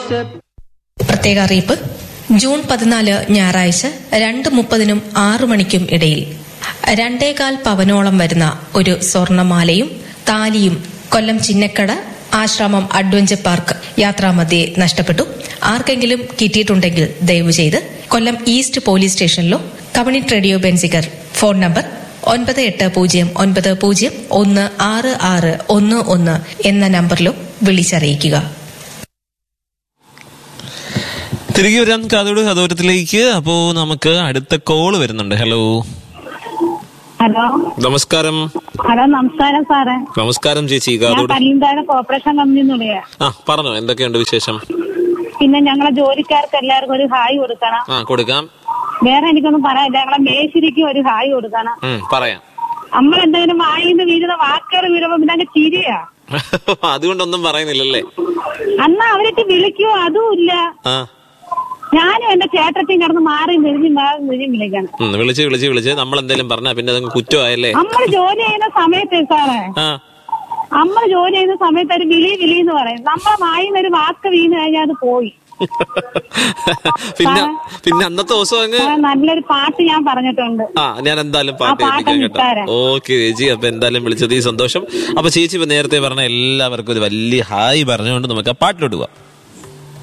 പ്രത്യേക അറിയിപ്പ് ജൂൺ പതിനാല് ഞായറാഴ്ച രണ്ട് മുപ്പതിനും ആറു മണിക്കും ഇടയിൽ രണ്ടേകാൽ പവനോളം വരുന്ന ഒരു സ്വർണമാലയും താലിയും കൊല്ലം ചിന്നക്കട ആശ്രമം അഡ്വഞ്ചർ പാർക്ക് യാത്രാമധ്യേ നഷ്ടപ്പെട്ടു ആർക്കെങ്കിലും കിട്ടിയിട്ടുണ്ടെങ്കിൽ ദയവ് ചെയ്ത് കൊല്ലം ഈസ്റ്റ് പോലീസ് സ്റ്റേഷനിലോ community radio Benziger phone number ഒൻപത് എട്ട് പൂജ്യം ഒൻപത് പൂജ്യം ഒന്ന് ആറ് ആറ് ഒന്ന് ഒന്ന് എന്ന നമ്പറിലോ വിളിച്ചറിയിക്കുക തിരികെ വരാൻ കാതോട് കഥോരത്തിലേക്ക് അപ്പോ നമുക്ക് അടുത്ത കോള് വരുന്നുണ്ട് ഹലോ ഹലോ നമസ്കാരം ഹലോ നമസ്കാരം സാറേ നമസ്കാരം ചേച്ചി ഞാൻ കാതോട് പല്ലിന്താഴ കോർപ്പറേഷൻ കമ്പനി വിളിയാ ആ പറഞ്ഞോ എന്തൊക്കെയുണ്ട് വിശേഷം പിന്നെ ഞങ്ങളെ ജോലിക്കാർക്ക് എല്ലാവർക്കും ഒരു ഹായ് കൊടുക്കണം ആ കൊടുക്കാം വേറെ എനിക്കൊന്നും പറയാനില്ല ഞങ്ങളെ മേശിരിക്കും ഒരു ഹായ് കൊടുക്കണം ഉം, പറയാം നമ്മൾ എന്തെങ്കിലും വായിന്ന് വീഴുന്ന വാക്കുകൾ വീഴുമ്പോ പിന്നെ അങ്ങ് ചിരിയാ അതുകൊണ്ടൊന്നും പറയുന്നില്ലല്ലേ അന്ന് അവരൊക്കെ വിളിക്കുവോ അതും ഇല്ല ആ ഞാനും എന്റെ ചേട്ടത്തിയും കിടന്ന് മാറി നിരിഞ്ഞ് മാറി നിരിഞ്ഞ് വിളിക്കണം ഉം, വിളിച്ച് വിളിച്ച് വിളിച്ച് നമ്മൾ എന്തെങ്കിലും പറഞ്ഞാ പിന്നെ അതങ്ങ് കുറ്റമായല്ലേ നമ്മൾ ജോലി ചെയ്യുന്ന സമയത്ത് സാറേ ആ നമ്മൾ ജോലി ചെയ്യുന്ന സമയത്ത് ഒരു വിളി വിളി എന്ന് പറയും നമ്മളെ വായിന്ന് ഒരു വാക്ക് വീണ് കഴിഞ്ഞാൽ അത് പോയി പിന്നെ പിന്നെ അന്നത്തെ ദിവസം അങ്ങ് സാറേ, നല്ലൊരു പാട്ട് ഞാൻ പറഞ്ഞിട്ടുണ്ട് ആ ഞാൻ എന്തായാലും ആ പാട്ട് പാട്ട് കേൾപ്പിക്കാം കേട്ടോ ഇട്ടാരാ. ഓക്കെ ചേച്ചി അപ്പൊ എന്തായാലും വിളിച്ചത് ഈ സന്തോഷം അപ്പൊ ചേച്ചി ഇപ്പൊ നേരത്തെ പറഞ്ഞ എല്ലാവർക്കും ഒരു വലിയ ഹായ് പറഞ്ഞുകൊണ്ട് നമുക്ക് ആ പാട്ടിലോട്ട് പോവാം